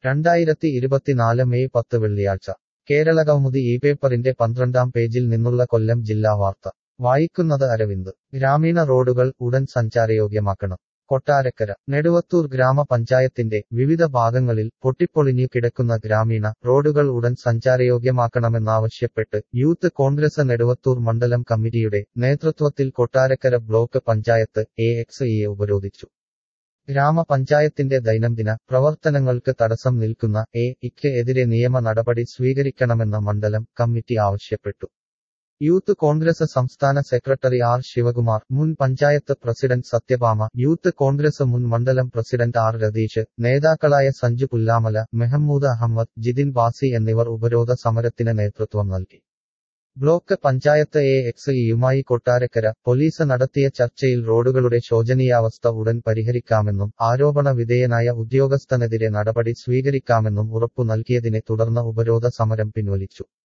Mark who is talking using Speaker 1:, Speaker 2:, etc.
Speaker 1: രണ്ടായിരത്തി ഇരുപത്തിനാല് മെയ് പത്ത് വെള്ളിയാഴ്ച കേരള കൗമുദി ഈ പേപ്പറിന്റെ പന്ത്രണ്ടാം പേജിൽ നിന്നുള്ള കൊല്ലം ജില്ലാ വാർത്ത വായിക്കുന്നത് അരവിന്ദ് ഗ്രാമീണ റോഡുകൾ ഉടൻ സഞ്ചാരയോഗ്യമാക്കണം കൊട്ടാരക്കര നെടുവത്തൂർ ഗ്രാമപഞ്ചായത്തിന്റെ വിവിധ ഭാഗങ്ങളിൽ പൊട്ടിപ്പൊളിഞ്ഞു കിടക്കുന്ന ഗ്രാമീണ റോഡുകൾ ഉടൻ സഞ്ചാരയോഗ്യമാക്കണമെന്നാവശ്യപ്പെട്ട് യൂത്ത് കോൺഗ്രസ് നെടുവത്തൂർ മണ്ഡലം കമ്മിറ്റിയുടെ നേതൃത്വത്തിൽ Kottarakkara block panchayat A X ഇയെ ഉപരോധിച്ചു ഗ്രാമപഞ്ചായത്തിന്റെ ദൈനംദിന പ്രവർത്തനങ്ങൾക്ക് തടസ്സം നിൽക്കുന്ന എ ഇക്ക് എതിരെ നിയമ നടപടി സ്വീകരിക്കണമെന്ന് മണ്ഡലം കമ്മിറ്റി ആവശ്യപ്പെട്ടു യൂത്ത് കോൺഗ്രസ് സംസ്ഥാന സെക്രട്ടറി ആർ ശിവകുമാർ മുൻ പഞ്ചായത്ത് പ്രസിഡന്റ് സത്യഭാമ യൂത്ത് കോൺഗ്രസ് മുൻ മണ്ഡലം പ്രസിഡന്റ് ആർ രതീഷ് നേതാക്കളായ സഞ്ജു പുല്ലാമല മെഹമ്മൂദ് അഹമ്മദ് ജിതിൻ ബാസി എന്നിവർ ഉപരോധ സമരത്തിന് നേതൃത്വം നൽകി ബ്ലോക്ക് പഞ്ചായത്ത് എ എക്സ് ഇയുമായി കൊട്ടാരക്കര പോലീസ് നടത്തിയ ചർച്ചയിൽ റോഡുകളുടെ ശോചനീയാവസ്ഥ ഉടൻ പരിഹരിക്കാമെന്നും ആരോപണ വിധേയനായ ഉദ്യോഗസ്ഥനെതിരെ നടപടി സ്വീകരിക്കാമെന്നും ഉറപ്പു നൽകിയതിനെ തുടർന്ന് ഉപരോധ സമരം പിൻവലിച്ചു